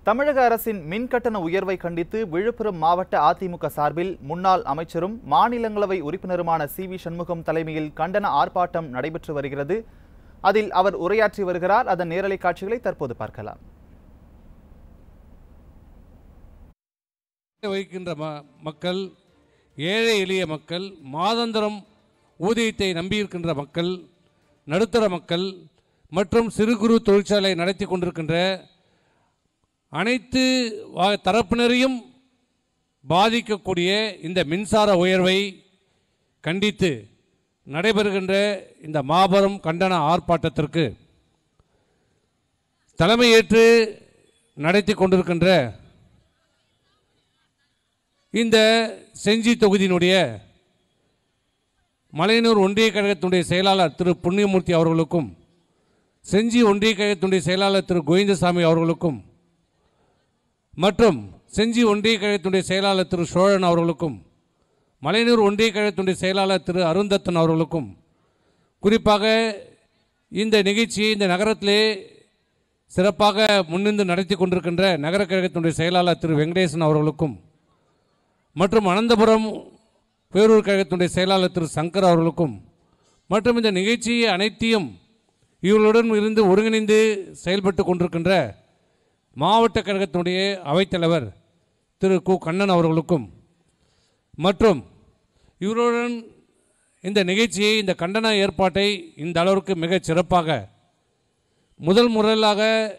தமிழக அரசின் மின் கட்டண உயர்வை கண்டித்து விழுப்புரம் மாவட்ட அதிமுக சார்பில் முன்னாள் அமைச்சரும் மாநிலங்களவை உறுப்பினருமான சி வி சண்முகம் தலைமையில் கண்டன ஆர்ப்பாட்டம் நடைபெற்று வருகிறது அதில் அவர் உரையாற்றி வருகிறார் அதன் நேரலை காட்சிகளை தற்போது பார்க்கலாம் வைக்கின்ற ம மக்கள் ஏழை எளிய மக்கள் மாதாந்திரம் ஊதியத்தை நம்பியிருக்கின்ற மக்கள் நடுத்தர மக்கள் மற்றும் சிறு குறு தொழிற்சாலை நடத்தி கொண்டிருக்கின்ற அனைத்து வா- தரப்பினரையும் பாதிக்கக்கூடிய இந்த மின்சார உயர்வை கண்டித்து நடைபெறுகின்ற இந்த மாபெரும் கண்டன ஆர்ப்பாட்டத்திற்கு தலைமையேற்று நடத்தி கொண்டிருக்கின்ற இந்த செஞ்சி தொகுதியினுடைய மலையனூர் ஒன்றிய கழகத்தினுடைய செயலாளர் திரு புண்ணியமூர்த்தி அவர்களுக்கும் செஞ்சி ஒன்றிய கழகத்தினுடைய செயலாளர் திரு கோவிந்தசாமி அவர்களுக்கும் மற்றும் செஞ்சி ஒன்றிய கழகத்தினுடைய செயலாளர் திரு சோழன் அவர்களுக்கும் மலையனூர் ஒன்றிய கழகத்தினுடைய செயலாளர் திரு அருந்தத்தன் அவர்களுக்கும் குறிப்பாக இந்த நிகழ்ச்சியை இந்த நகரத்திலே சிறப்பாக முன்னின்று நடத்தி கொண்டிருக்கின்ற நகர கழகத்தினுடைய செயலாளர் திரு வெங்கடேசன் அவர்களுக்கும் மற்றும் அனந்தபுரம் பேரூர் கழகத்தினுடைய செயலாளர் திரு சங்கர் அவர்களுக்கும் மற்றும் இந்த நிகழ்ச்சியை அனைத்தையும் இவர்களுடன் இருந்து ஒருங்கிணைந்து செயல்பட்டு கொண்டிருக்கின்ற மாவட்ட கழகத்தினுடைய அவைத்தலைவர் திரு கு கண்ணன் அவர்களுக்கும் மற்றும் இவருடன் இந்த நிகழ்ச்சியை இந்த கண்டன ஏற்பாட்டை இந்த அளவிற்கு மிகச் சிறப்பாக முதல் முறையிலாக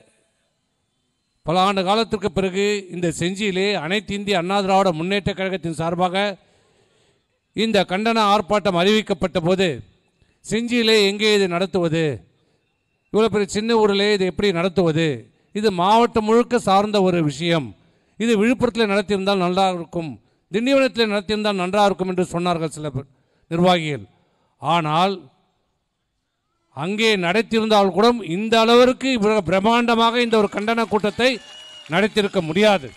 பல ஆண்டு காலத்திற்கு பிறகு இந்த செஞ்சியிலே அனைத்து இந்திய அண்ணா திராவிட முன்னேற்ற கழகத்தின் சார்பாக இந்த கண்டன ஆர்ப்பாட்டம் அறிவிக்கப்பட்ட போது செஞ்சியிலே எங்கே இது நடத்துவது இவ்வளோ பெரிய சின்ன ஊரிலே இது எப்படி நடத்துவது இது மாவட்டம் முழுக்க சார்ந்த ஒரு விஷயம் இது விழுப்புரத்தில் நடத்தியிருந்தால் நல்லா இருக்கும் திண்டிவனத்தில் நடத்தியிருந்தால் நன்றாக இருக்கும் என்று சொன்னார்கள் சில பேர் நிர்வாகிகள் ஆனால் அங்கே நடத்தியிருந்தால் கூட இந்த அளவிற்கு இவ்வளவு பிரம்மாண்டமாக இந்த ஒரு கண்டன கூட்டத்தை நடத்தியிருக்க முடியாது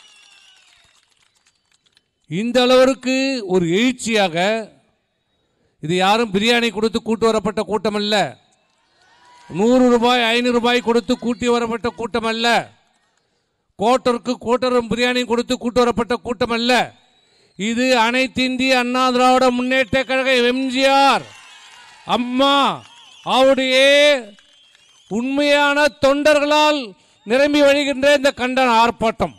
இந்த அளவிற்கு ஒரு எழுச்சியாக இது யாரும் பிரியாணி கொடுத்து கூட்டு வரப்பட்ட கூட்டம் அல்ல நூறு ரூபாய் ஐநூறு ரூபாய் கொடுத்து கூட்டி வரப்பட்ட கூட்டம் அல்ல கோட்டருக்கு கோட்டரும் பிரியாணி கொடுத்து கூட்டு வரப்பட்ட கூட்டம் அல்ல இது அனைத்து இந்திய அண்ணா திராவிட முன்னேற்ற கழக எம்ஜிஆர் அம்மா அவருடைய உண்மையான தொண்டர்களால் நிரம்பி வழிகின்ற இந்த கண்டன ஆர்ப்பாட்டம்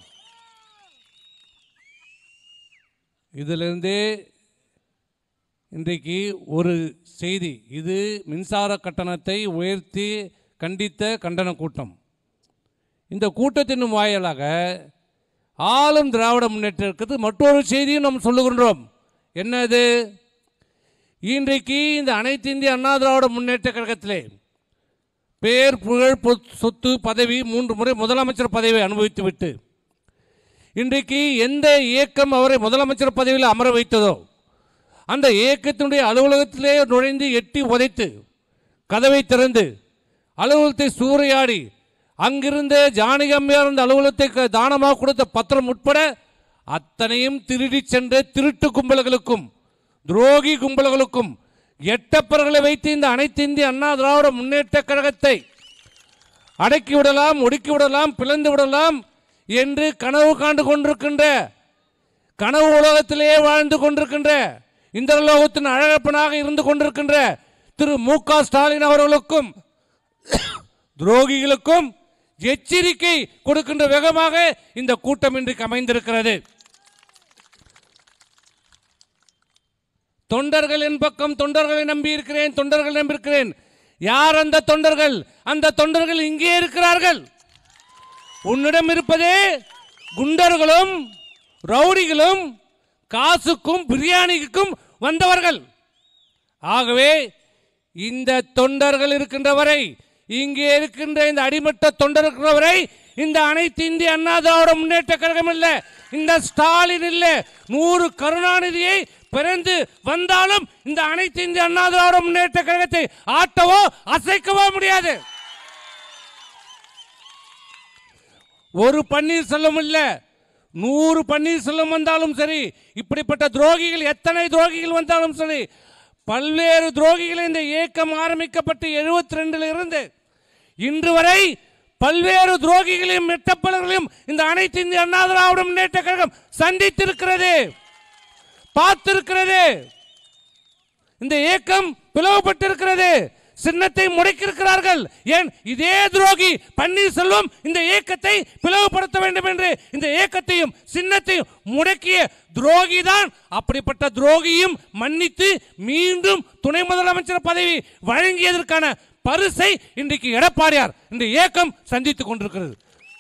இதிலிருந்தே இன்றைக்கு ஒரு செய்தி இது மின்சார கட்டணத்தை உயர்த்தி கண்டித்த கண்டன கூட்டம் இந்த கூட்டத்தின் வாயிலாக ஆளும் திராவிட முன்னேற்றத்துக்கு மற்றொரு செய்தியும் நாம் சொல்லுகின்றோம் என்னது இன்றைக்கு இந்த அனைத்து இந்திய அண்ணா திராவிட முன்னேற்ற கழகத்திலே பேர் புகழ் பொ- சொத்து பதவி மூன்று முறை முதலமைச்சர் பதவியை அனுபவித்துவிட்டு இன்றைக்கு எந்த இயக்கம் அவரை முதலமைச்சர் பதவியில் அமர வைத்ததோ அந்த இயக்கத்தினுடைய அலுவலகத்திலே நுழைந்து எட்டி உதைத்து கதவை திறந்து அலுவலகத்தை சூறையாடி அங்கிருந்த ஜானகி அம்மையார் அந்த அலுவலகத்தை க- தானமாக கொடுத்த பத்திரம் உட்பட அத்தனையும் திருடி சென்ற திருட்டு கும்பல்களுக்கும் துரோகி கும்பல்களுக்கும் எட்டப்பர்களை வைத்து இந்த அனைத்து இந்திய அண்ணா திராவிட முன்னேற்ற கழகத்தை அடக்கி விடலாம் ஒடுக்கி விடலாம் பிளந்து விடலாம் என்று கனவு காண்டு கொண்டிருக்கின்ற கனவு உலகத்திலேயே வாழ்ந்து கொண்டிருக்கின்ற இந்திரலோகத்தின் அழகப்பனாக இருந்து கொண்டிருக்கின்ற திரு மு க ஸ்டாலின் அவர்களுக்கும் துரோகிகளுக்கும் எச்சரிக்கை கொடுக்கின்ற வேகமாக இந்த கூட்டம் இன்றைக்கு அமைந்திருக்கிறது தொண்டர்களின் பக்கம் தொண்டர்களை நம்பி இருக்கிறேன் தொண்டர்களை நம்பியிருக்கிறேன் யார் அந்த தொண்டர்கள் அந்த தொண்டர்கள் இங்கே இருக்கிறார்கள் உன்னிடம் இருப்பதே குண்டர்களும் ரவுடிகளும் காசுக்கும் பிரியாணிக்கும் வந்தவர்கள் ஆகவே இந்த தொண்டர்கள் இருக்கின்ற வரை இங்கே இருக்கின்ற இந்த அடிமட்ட தொண்டர் இருக்கிற வரை இந்த அனைத்து இந்திய அண்ணா திராவிட முன்னேற்ற கழகம் இல்ல இந்த ஸ்டாலின் இல்ல நூறு கருணாநிதியை பிறந்து வந்தாலும் இந்த அனைத்து இந்திய அண்ணா திராவிட முன்னேற்ற கழகத்தை ஆட்டவோ அசைக்கவோ முடியாது ஒரு பன்னீர்செல்வம் இல்ல நூறு பன்னீர்செல்வம் வந்தாலும் சரி இப்படிப்பட்ட துரோகிகள் எத்தனை துரோகிகள் வந்தாலும் சரி பல்வேறு துரோகிகள் இந்த இயக்கம் ஆரம்பிக்கப்பட்டு எழுபத்தி ரெண்டுல இருந்து இன்று வரை பல்வேறு துரோகிகளையும் மெட்டப்பலர்களையும் இந்த அனைத்து இந்திய அண்ணா திராவிட முன்னேற்ற கழகம் சந்தித்திருக்கிறது பார்த்திருக்கிறது இந்த இயக்கம் பிளவுபட்டிருக்கிறது சின்னத்தை முடக்கியிருக்கிறார்கள் ஏன் இதே துரோகி பன்னீர்செல்வம் இந்த இயக்கத்தை பிளவுபடுத்த வேண்டும் என்று இந்த இயக்கத்தையும் சின்னத்தையும் முடக்கிய துரோகி தான் அப்படிப்பட்ட துரோகியும் மன்னித்து மீண்டும் துணை முதலமைச்சர் பதவி வழங்கியதற்கான பரிசை இன்றைக்கு எடப்பாடியார் இந்த இயக்கம் சந்தித்துக் கொண்டிருக்கிறது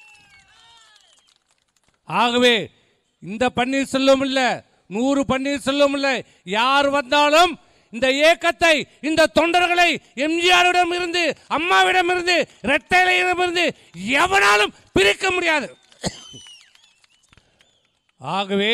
ஆகவே இந்த பன்னீர்செல்வம் இல்ல நூறு பன்னீர்செல்வம் இல்ல யார் வந்தாலும் இந்த இயக்கத்தை இந்த தொண்டர்களை எம்ஜிஆரிடம் இருந்து அம்மாவிடம் இருந்து இரட்டையிடம் இருந்து எவனாலும் பிரிக்க முடியாது ஆகவே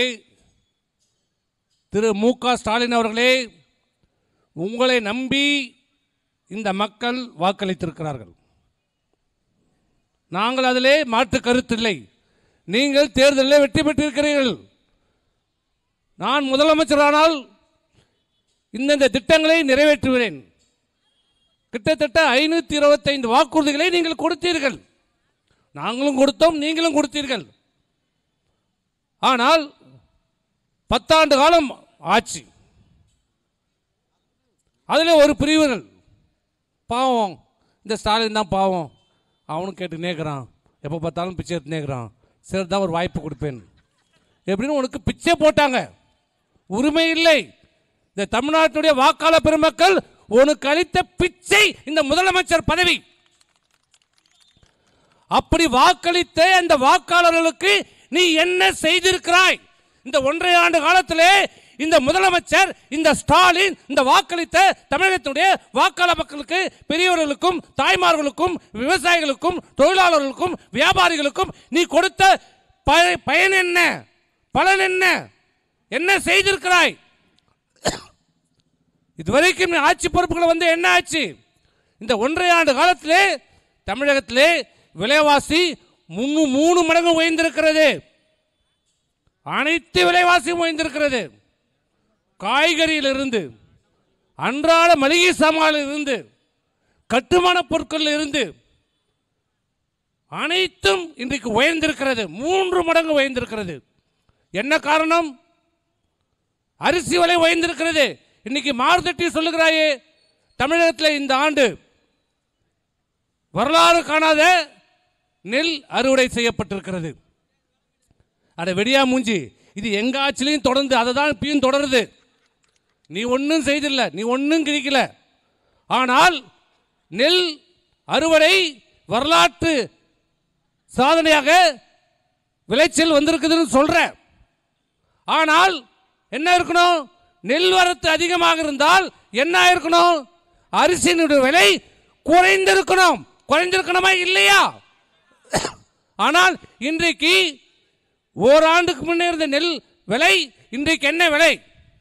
திரு மு க ஸ்டாலின் அவர்களே உங்களை நம்பி இந்த மக்கள் வாக்களித்திருக்கிறார்கள் நாங்கள் அதிலே மாற்று கருத்தில்லை நீங்கள் தேர்தலில் வெற்றி பெற்றிருக்கிறீர்கள் நான் முதலமைச்சரானால் இந்தந்த திட்டங்களை நிறைவேற்றுகிறேன் கிட்டத்தட்ட ஐநூற்றி இருபத்தைந்து வாக்குறுதிகளை நீங்கள் கொடுத்தீர்கள் நாங்களும் கொடுத்தோம் நீங்களும் கொடுத்தீர்கள் ஆனால் பத்தாண்டு காலம் ஆட்சி அதில் ஒரு பிரிவுகள் பாவம் இந்த ஸ்டாலின் தான் பாவம் அவனும் கேட்டு நேக்கிறான் எப்போ பார்த்தாலும் பிச்சை எடுத்து நேக்கிறான் சரி தான் ஒரு வாய்ப்பு கொடுப்பேன் எப்படின்னு உனக்கு பிச்சை போட்டாங்க உரிமை இல்லை இந்த தமிழ்நாட்டுடைய வாக்காளர் பெருமக்கள் உனக்கு அளித்த பிச்சை இந்த முதலமைச்சர் பதவி அப்படி வாக்களித்த அந்த வாக்காளர்களுக்கு நீ என்ன செய்திருக்கிறாய் இந்த ஒன்றரை ஆண்டு காலத்திலே இந்த முதலமைச்சர் இந்த ஸ்டாலின் இந்த வாக்களித்த தமிழகத்துடைய வாக்காளர் மக்களுக்கு பெரியவர்களுக்கும் தாய்மார்களுக்கும் விவசாயிகளுக்கும் தொழிலாளர்களுக்கும் வியாபாரிகளுக்கும் நீ கொடுத்த ப- பயன் என்ன பலன் என்ன என்ன செய்திருக்கிறாய் இதுவரைக்கும் நீ ஆட்சி பொறுப்புகளை வந்து என்ன ஆச்சு இந்த ஒன்றரை ஆண்டு காலத்திலே தமிழகத்திலே விலைவாசி முன்னு மூணு மடங்கு உயர்ந்திருக்கிறது அனைத்து விலைவாசியும் உயர்ந்திருக்கிறது காய்கறியிலிருந்து அன்றாட மளிகை சாமானில் இருந்து கட்டுமான பொருட்களில் இருந்து அனைத்தும் இன்றைக்கு உயர்ந்திருக்கிறது மூன்று மடங்கு உயர்ந்திருக்கிறது என்ன காரணம் அரிசி விலை உயர்ந்திருக்கிறது இன்னைக்கு மார்தட்டி சொல்லுகிறாயே தமிழகத்தில் இந்த ஆண்டு வரலாறு காணாத நெல் அறுவடை செய்யப்பட்டிருக்கிறது அட வெடியா மூஞ்சி இது எங்க ஆட்சிலையும் தொடர்ந்து அதை தான் இப்பயும் தொடருது நீ ஒன்றும் செய்தில்ல நீ ஒன்றும் கிரிக்கல ஆனால் நெல் அறுவடை வரலாற்று சாதனையாக விளைச்சல் வந்திருக்குதுன்னு சொல்ற ஆனால் என்ன இருக்கணும் நெல் வரத்து அதிகமாக இருந்தால் என்ன இருக்கணும் அரிசியினுடைய விலை குறைந்திருக்கணும் குறைந்திருக்கணுமா இல்லையா ஆனால் இன்றைக்கு ஓராண்டுக்கு முன்னே இருந்த நெல் விலை இன்றைக்கு என்ன விலை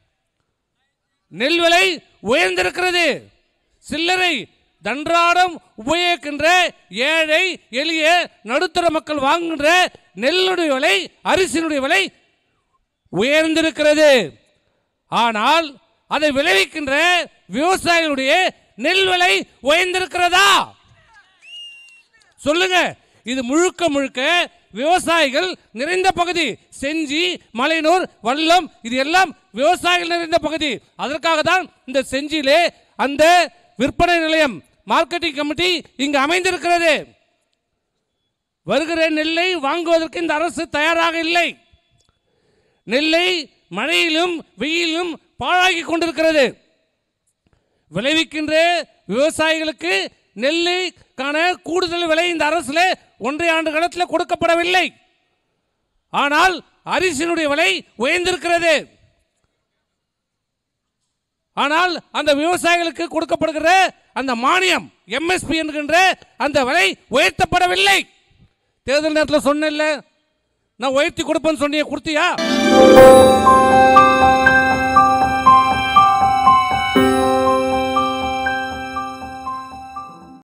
நெல் விலை உயர்ந்திருக்கிறது சில்லறை தன்றாடம் உபயோகிக்கின்ற ஏழை எளிய நடுத்தர மக்கள் வாங்குகின்ற நெல்லுடைய விலை அரிசியினுடைய விலை உயர்ந்திருக்கிறது ஆனால் அதை விளைவிக்கின்ற விவசாயிகளுடைய நெல் விலை உயர்ந்திருக்கிறதா சொல்லுங்க இது முழுக்க முழுக்க விவசாயிகள் நிறைந்த பகுதி செஞ்சி மலையனூர் வல்லம் இது எல்லாம் விவசாயிகள் நிறைந்த பகுதி அதற்காக தான் இந்த செஞ்சியிலே அந்த விற்பனை நிலையம் மார்க்கெட்டிங் கமிட்டி இங்கு அமைந்திருக்கிறது வருகிற நெல்லை வாங்குவதற்கு இந்த அரசு தயாராக இல்லை நெல்லை மழையிலும் வெயிலும் பாழாகி கொண்டிருக்கிறது விளைவிக்கின்ற விவசாயிகளுக்கு நெல்லுக்கான கூடுதல் விலை இந்த அரசுல ஒன்றைய ஆண்டு காலத்தில் கொடுக்கப்படவில்லை ஆனால் அரிசியினுடைய விலை உயர்ந்திருக்கிறது ஆனால் அந்த விவசாயிகளுக்கு கொடுக்கப்படுகிற அந்த மானியம் எம்எஸ்பி என்கின்ற அந்த விலை உயர்த்தப்படவில்லை தேர்தல் நேரத்தில் சொன்னேன்ல நான் உயர்த்தி கொடுப்பேன்னு சொன்னீங்க கொடுத்தியா